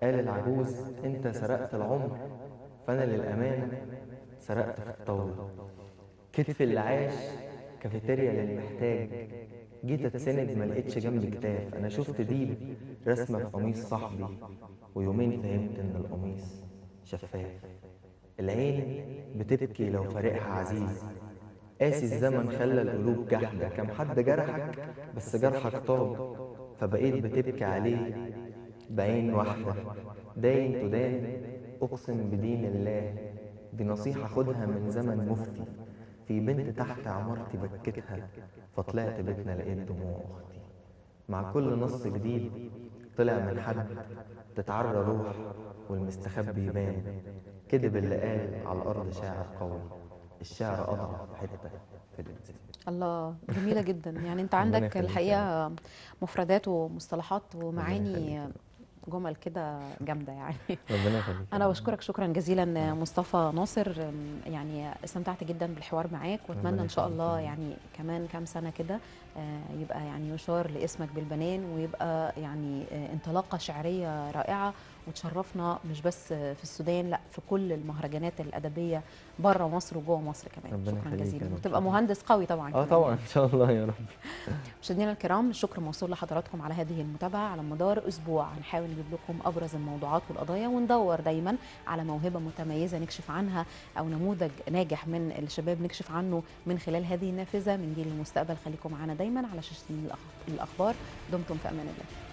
قال العجوز انت سرقت العمر فانا للامانه سرقت في الطاوله كتف اللي عاش كافيتيريا للمحتاج جيت اتسند ما لقيتش جنبي كتاف انا شفت ديب رسمه في قميص صاحبي ويومين فهمت ان القميص شفاف العين بتبكي لو فارقها عزيز قاسي الزمن خلى القلوب جحدة كم حد جرحك بس جرحك طاب فبقيت بتبكي عليه بعين واحدة داين تدان أقسم بدين الله دي نصيحة خدها من زمن مفتي في بنت تحت عمارتي بكتها فطلعت بيتنا لقيت دموع أختي مع كل نص جديد طلع من حد تتعرى روح والمستخبي يبان كذب اللي قال على الأرض شاعر قوي الشعر أضعف حتة في الإنسان الله جميلة جدا يعني انت ربنا عندك يخليك الحقيقة مفردات ومصطلحات ومعاني يخليك. جمل كده جامدة يعني ربنا يخليك أنا بشكرك شكرا جزيلا مصطفى ناصر يعني استمتعت جدا بالحوار معاك وأتمنى ربنا إن شاء يخليك. الله يعني كمان كام سنة كده آه، يبقى يعني يشار لاسمك بالبنان ويبقى يعني آه، انطلاقة شعرية رائعة وتشرفنا مش بس في السودان لا في كل المهرجانات الأدبية بره مصر وجوه مصر كمان ربنا شكرا يخليك يا جزيلا رب. وتبقى مهندس قوي طبعا اه كمان طبعا يعني. ان شاء الله يا رب مشاهدينا الكرام الشكر موصول لحضراتكم على هذه المتابعة على مدار أسبوع هنحاول نجيب لكم أبرز الموضوعات والقضايا وندور دايما على موهبة متميزة نكشف عنها أو نموذج ناجح من الشباب نكشف عنه من خلال هذه النافذة من جيل المستقبل خليكم معنا دايما على شاشة الأخبار دمتم في أمان الله